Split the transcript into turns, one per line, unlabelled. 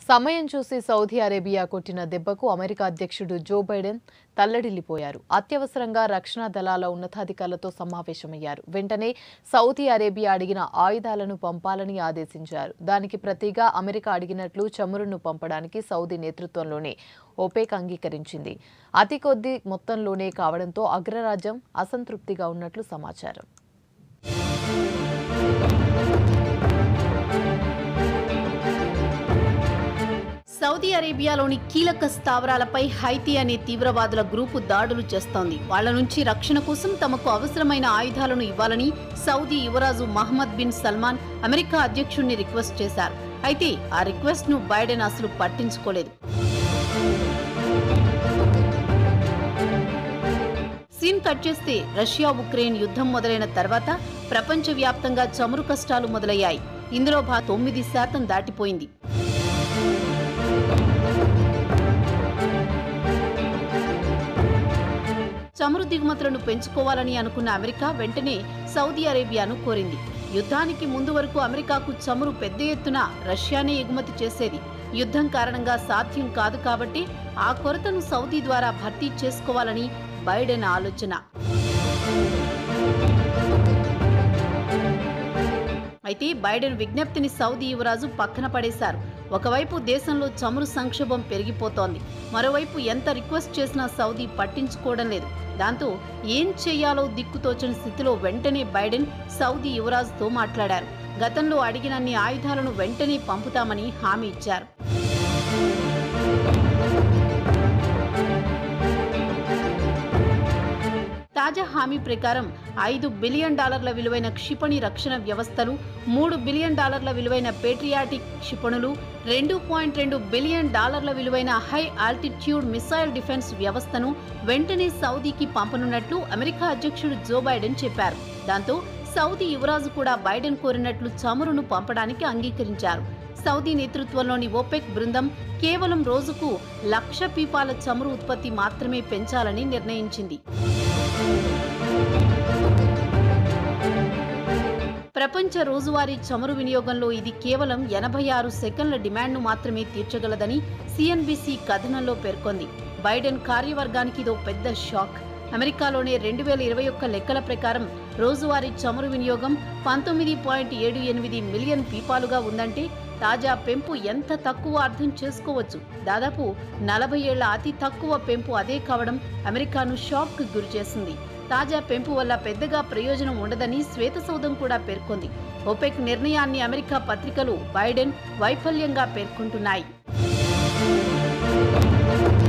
సమయం చూసి Saudi Arabia కొట్టిన దెబ్బకు అమెరికా అధ్యక్షుడు జో బైడెన్ తల్లడిల్లిపోయారు అత్యవసరంగా రక్షణ దళాల ఉన్నతాధికారులతో సమావేశమయ్యారు వెంటనే సౌదీ అరేబియా అడిగిన ఆయుధాలను పంపాలని ఆదేశించారు దానికి ప్రతిగా అమెరికా అడిగినట్లు చమురును పంపడానికి సౌదీ నేతృత్వంలోనే ఓపెక్ అంగీకరించింది అతి కొద్ది మొత్తంలోనే కావడంతో అగ్రరాజ్యం అసంతృప్తిగా ఉన్నట్లు సమాచారం
సౌదీ అరేబియాలోని కీలక స్థావరాలపై హైతీ అనే తీవ్రవాదుల గ్రూపు దాడులు చేస్తోంది వాళ్ల నుంచి రక్షణ కోసం తమకు అవసరమైన ఆయుధాలను ఇవ్వాలని సౌదీ యువరాజు మహమ్మద్ బిన్ సల్మాన్ అమెరికా అధ్యక్షుడిని రిక్వెస్ట్ చేశారు అయితే ఆ రిక్వెస్ట్ ను బైడెన్ అసలు పట్టించుకోలేదు సీన్ కట్ చేస్తే రష్యా ఉక్రెయిన్ యుద్ధం మొదలైన తర్వాత ప్రపంచవ్యాప్తంగా చమురు కష్టాలు మొదలయ్యాయి ఇందులో భా తొమ్మిది శాతం దాటిపోయింది చమురు దిగుమతులను పెంచుకోవాలని అనుకున్న అమెరికా వెంటనే సౌదీ అరేబియాను కోరింది యుద్ధానికి ముందు వరకు అమెరికాకు చమురు పెద్ద ఎత్తున రష్యానే ఎగుమతి చేసేది యుద్ధం కారణంగా సాధ్యం కాదు కాబట్టి ఆ కొరతను సౌదీ ద్వారా భర్తీ చేసుకోవాలని బైడెన్ ఆలోచన అయితే బైడెన్ విజ్ఞప్తిని సౌదీ యువరాజు పక్కన పడేశారు ఒకవైపు దేశంలో చమురు సంక్షోభం పెరిగిపోతోంది మరోవైపు ఎంత రిక్వెస్ట్ చేసినా సౌదీ పట్టించుకోవడం లేదు దాంతో ఏం చేయాలో దిక్కుతోచని స్థితిలో వెంటనే బైడెన్ సౌదీ యువరాజుతో మాట్లాడారు గతంలో అడిగినన్ని ఆయుధాలను వెంటనే పంపుతామని హామీ ఇచ్చారు తాజా హామీ ప్రకారం ఐదు బిలియన్ డాలర్ల విలువైన క్షిపణి రక్షణ వ్యవస్థలు మూడు బిలియన్ డాలర్ల విలువైన పేట్రియాటిక్ క్షిపణులు రెండు పాయింట్ రెండు బిలియన్ డాలర్ల విలువైన హై ఆల్టిట్యూడ్ మిసైల్ డిఫెన్స్ వ్యవస్థను వెంటనే సౌదీకి పంపనున్నట్లు అమెరికా అధ్యక్షుడు జో బైడెన్ చెప్పారు దాంతో సౌదీ యువరాజు కూడా బైడెన్ కోరినట్లు చమురును పంపడానికి అంగీకరించారు సౌదీ నేతృత్వంలోని ఓపెక్ బృందం కేవలం రోజుకు లక్ష పీపాల చమురు ఉత్పత్తి మాత్రమే పెంచాలని నిర్ణయించింది ప్రపంచ రోజువారీ చమురు వినియోగంలో ఇది కేవలం ఎనభై ఆరు సెకండ్ల డిమాండ్ను మాత్రమే తీర్చగలదని సిఎన్బిసి కథనంలో పేర్కొంది బైడెన్ కార్యవర్గానికి ఇదో పెద్ద షాక్ అమెరికాలోనే రెండు వేల ఇరవై ఒక్క లెక్కల ప్రకారం రోజువారీ చమురు వినియోగం పంతొమ్మిది పాయింట్ ఏడు ఎనిమిది మిలియన్ పీపాలుగా ఉందంటే తాజా పెంపు ఎంత తక్కువ అర్థం చేసుకోవచ్చు దాదాపు నలభై ఏళ్ల అతి తక్కువ పెంపు అదే కావడం అమెరికాను షాక్ గురిచేసింది తాజా పెంపు వల్ల పెద్దగా ప్రయోజనం ఉండదని శ్వేతసౌధం కూడా పేర్కొంది ఒపెక్ నిర్ణయాన్ని అమెరికా పత్రికలు బైడెన్ వైఫల్యంగా పేర్కొంటున్నాయి